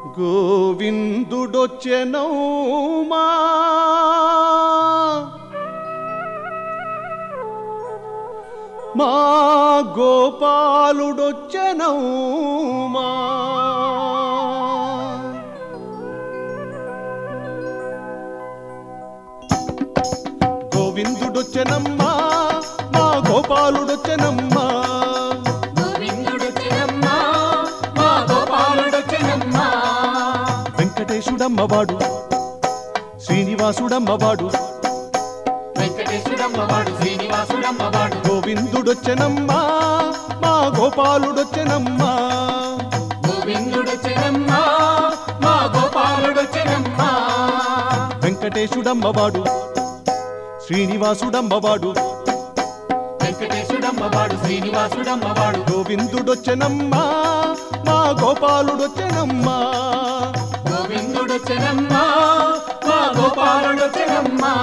గోవిందుడొచ్చెనౌమా మా గోపాలుడొచ్చెనౌమా గోవిందుడొచ్చెనమ్మా మా గోపాలుడొచ్చెనమ్మా గోవిందుడొచ్చినమ్మా మా గోపాలుడొచ్చినమ్మా వెంకటేశుడమ్మవాడు శ్రీనివాసుడమ్మవాడు వెంకటేశ్వరమ్మవాడు శ్రీనివాసుడమ్మవాడు గోవిందుడొచ్చెనమ్మా మా గోపాలుడొచ్చెనమ్మా గోవిందుడొచ్చినమ్మా మా గోపాలుడొచ్చినమ్మా వెంకటేశుడమ్మవాడు శ్రీనివాసుడమ్మవాడు వెంకటేశ్వరమ్మవాడు శ్రీనివాసుడమ్మవాడు గోవిందుడొచ్చెనమ్మా మా గోపాలుడొచ్చెనమ్మా గోవిందుడొచ్చినమ్మా మా గోపాలుడొచ్చినమ్మా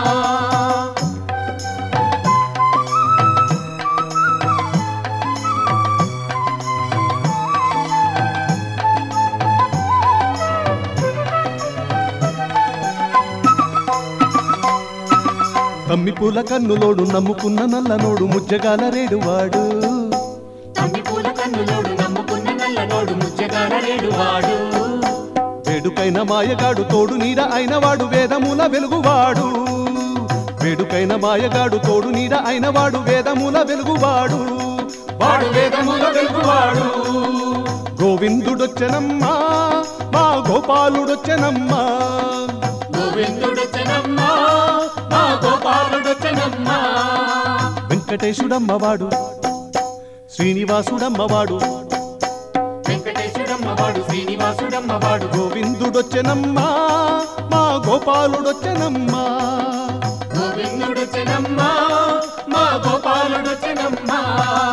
తమ్మి పూల కన్నులోడు నమ్ముకున్న నల్లనోడు ముజ్జగాల రేడువాడు తమ్మి పూల కన్నులోడు నమ్ముకున్న నల్లనోడు ముచ్చగాల రేడువాడు వేడుకైన మాయగాడు తోడు నీడ అయినవాడు వేదముల వెలుగువాడు వేడుకైన మాయగాడు తోడు నీడ అయినవాడు వేదముల వెలుగువాడు వాడు వేదముల వెలుగువాడు గోవిందుడొచ్చెనమ్మా మా గోపాలుడొచ్చెనమ్మా గోవిందుడొచ్చినమ్మా మా గోపాలుడొచ్చినమ్మా వెంకటేశుడమ్మవాడు శ్రీనివాసుడమ్మవాడు వెంకటేశ్వరమ్మవాడు శ్రీనివాసుడమ్మవాడు గోవిందుడొచ్చెనమ్మా మా గోపాలుడొచ్చెనమ్మా గోవిందుడొచ్చినమ్మా మా గోపాలుడొచ్చినమ్మా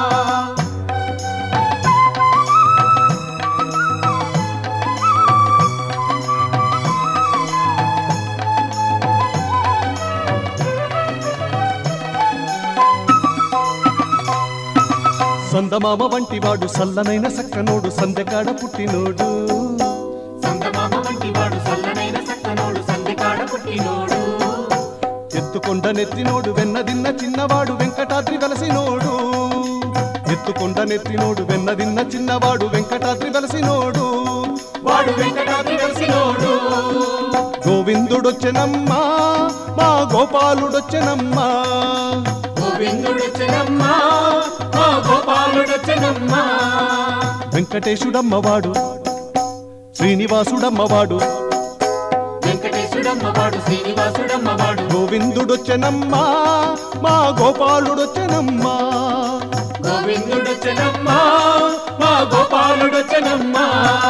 సందమామ వంటివాడు సల్లనైన సక్కనోడు సందెకాడ పుట్టినోడు సంతమామ వంటి వాడు సల్లనైన సక్కనోడు సంధికాడ పుట్టినోడు ఎత్తుకొండ నెత్తినోడు వెన్నదిన్న చిన్నవాడు వెంకటాద్రి వెలసినోడు ఎత్తుకొండ నెత్తినోడు వెన్నదిన్న చిన్నవాడు వెంకటాద్రి వెలసినోడు వాడు వెంకటాద్రి వెలిసినోడు గోవిందుడొచ్చెనమ్మా మా గోపాలుడొచ్చెనమ్మా గోవిందుడొచ్చినమ్మా మా గోపాలుడొచ్చినమ్మా వెంకటేశుడమ్మవాడు శ్రీనివాసుడమ్మవాడు వెంకటేశ్వరమ్మవాడు శ్రీనివాసుడమ్మవాడు గోవిందుడొచ్చెనమ్మా మా గోపాలుడొచ్చెనమ్మా గోవిందుడొచ్చినమ్మా మా గోపాలుడొచ్చినమ్మా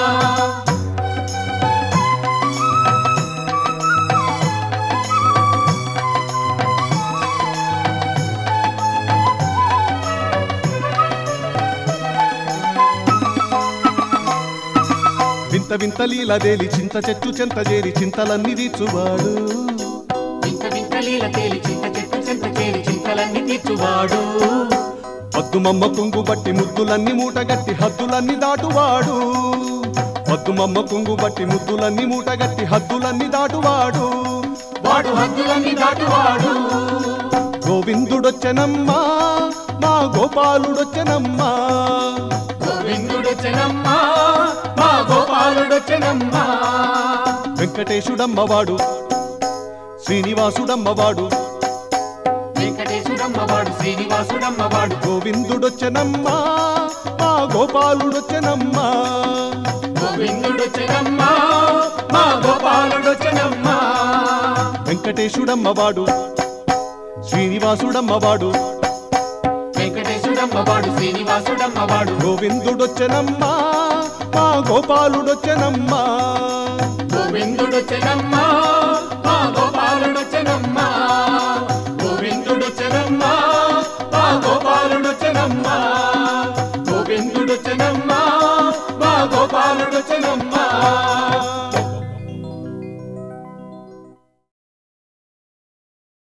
వింత వింత లీలదేలి చింత చెట్టు చెంత చేరి చింతలన్నీ తీర్చువాడు వింత వింత లీల తేలి చింత చెట్టు చింత చేరి చింతలన్నీ తీర్చువాడు పద్దుమమ్మ కుంగు బట్టి ముద్దులన్నీ మూటగట్టి హద్దులన్నీ దాటువాడు పద్దుమమ్మ కుంగు బట్టి ముద్దులన్నీ మూటగట్టి హద్దులన్నీ దాటువాడు వాడు హద్దులన్నీ దాటువాడు గోవిందుడొచ్చెనమ్మా మా గోపాలుడొచ్చెనమ్మా గోవిందుడొచ్చినమ్మా మా గోపాలుడొచ్చినమ్మా వెంకటేశుడమ్మవాడు శ్రీనివాసుడమ్మవాడు వెంకటేశ్వరమ్మవాడు శ్రీనివాసుడమ్మవాడు గోవిందుడొచ్చెనమ్మా మా గోపాలుడొచ్చెనమ్మా గోవిందుడొచ్చినమ్మా మా గోపాలుడొచ్చినమ్మా వెంకటేశుడమ్మవాడు శ్రీనివాసుడమ్మవాడు వెంకటేశ్వరమ్మవాడు శ్రీనివాసుడమ్మవాడు గోవిందుడొచ్చెనమ్మా మా గోపాలుడొచ్చెనమ్మా గోవిందుడొచ్చినమ్మా మా గోపాలుడొచ్చినమ్మా గోవిందుడొచ్చినమ్మా మా గోపాలుడొచ్చినమ్మా గోవిందుడొచ్చినమ్మా మా గోపాలుడొచ్చినమ్మా